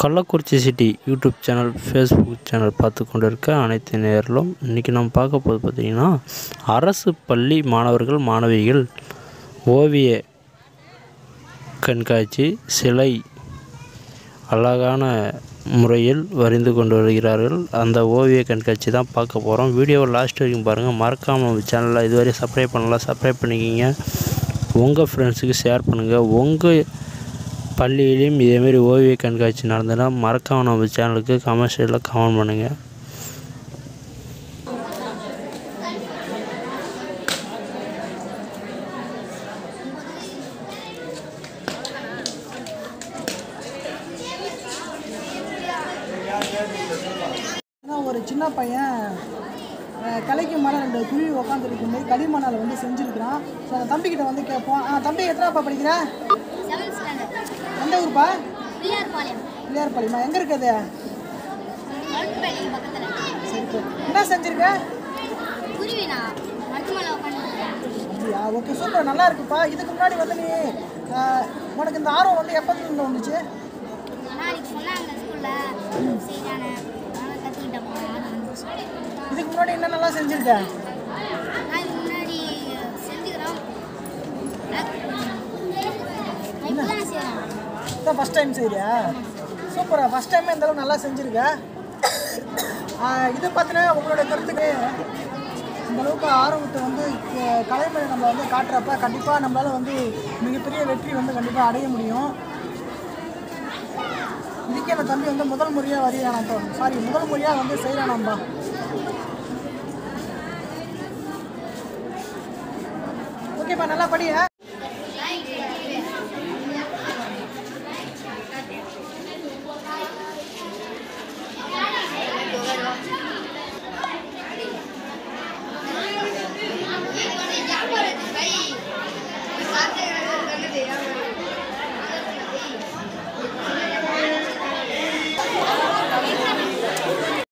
Kallakurichi city YouTube channel Facebook channel பார்த்து கொண்டு இருக்க அனைத்து நேயர்களும் இன்றைக்கி நம்ம பார்க்க போகிறது பார்த்திங்கன்னா அரசு பள்ளி மாணவர்கள் மாணவிகள் ஓவிய கண்காட்சி சிலை அழகான முறையில் வரைந்து கொண்டு வருகிறார்கள் அந்த ஓவிய கண்காட்சி தான் பார்க்க போகிறோம் வீடியோவை லாஸ்ட் வரைக்கும் பாருங்கள் மறக்காமல் நம்ம சேனலில் இதுவரை சப்ஸ்கிரைப் பண்ணலாம் சப்ஸ்கிரைப் பண்ணிக்கிங்க உங்கள் ஃப்ரெண்ட்ஸுக்கு ஷேர் பண்ணுங்கள் உங்கள் பள்ளியிலையும் இதேமாரி ஓவிய கண்காட்சி நடந்ததுன்னா மறக்காமல் நம்ம சேனலுக்கு கமெண்ட் சைடில் கமெண்ட் பண்ணுங்கள் ஏன்னா ஒரு சின்ன பையன் அஹ், கலைக்கு மேலே ரெண்டு குருவி உட்காந்துருக்கும் போது களிமண்ணால் வந்து செஞ்சுருக்கிறான் ஸோ அந்த தம்பிக்கிட்ட வந்து கேட்போம் ஆ தம்பி எத்தனாப்பா படிக்கிற செவன்த் ஸ்டாண்டர்ட் எந்த ஊருப்பா பிஆர் பாளையம் பிள்ளையார்பாளையமா எங்கே இருக்குது மருத்துவமனை பக்கத்தில் சரி சரி. என்ன செஞ்சுருக்க குருவினா மருத்துவமனை உட்காந்துருக்கேன் அப்படியா ஓகே சூப்பர் நல்லா இருக்குப்பா இதுக்கு முன்னாடி வந்து நீ அஹ், உனக்கு இந்த ஆர்வம் வந்து எப்போதுலேருந்து வந்துச்சு நாளைக்கு சொன்னாங்க ஸ்கூலில் செய்யானே அதனால் கற்றுக்கிட்டேன் அது வந்துச்சு இதுக்கு முன்னாடி என்னென்னலாம் செஞ்சுருக்க நான் இதுக்கு முன்னாடி செஞ்சுக்கிறோம் இப்போ தான் செய்கிறேன் இதான் ஃபஸ்ட் டைம் செய்கிறியா சூப்பரா ஃபஸ்ட் டைமே இந்த அளவு நல்லா செஞ்சுருக்க ஆஹ் இது பார்த்தீங்கன்னா உங்களோட கருத்துக்கு இந்த அளவுக்கு ஆர்வத்தை வந்து க- கலைமொழி நம்ம வந்து காட்டுறப்ப கண்டிப்பாக நம்மளால் வந்து மிகப்பெரிய வெற்றி வந்து கண்டிப்பாக அடைய முடியும் இதுக்கே அந்த தம்பி வந்து முதல் முறையாக வரையானாப்பா சாரி முதல் முறையாக வந்து செய்கிறானாம்பா ஓகேப்பா நல்லா படியா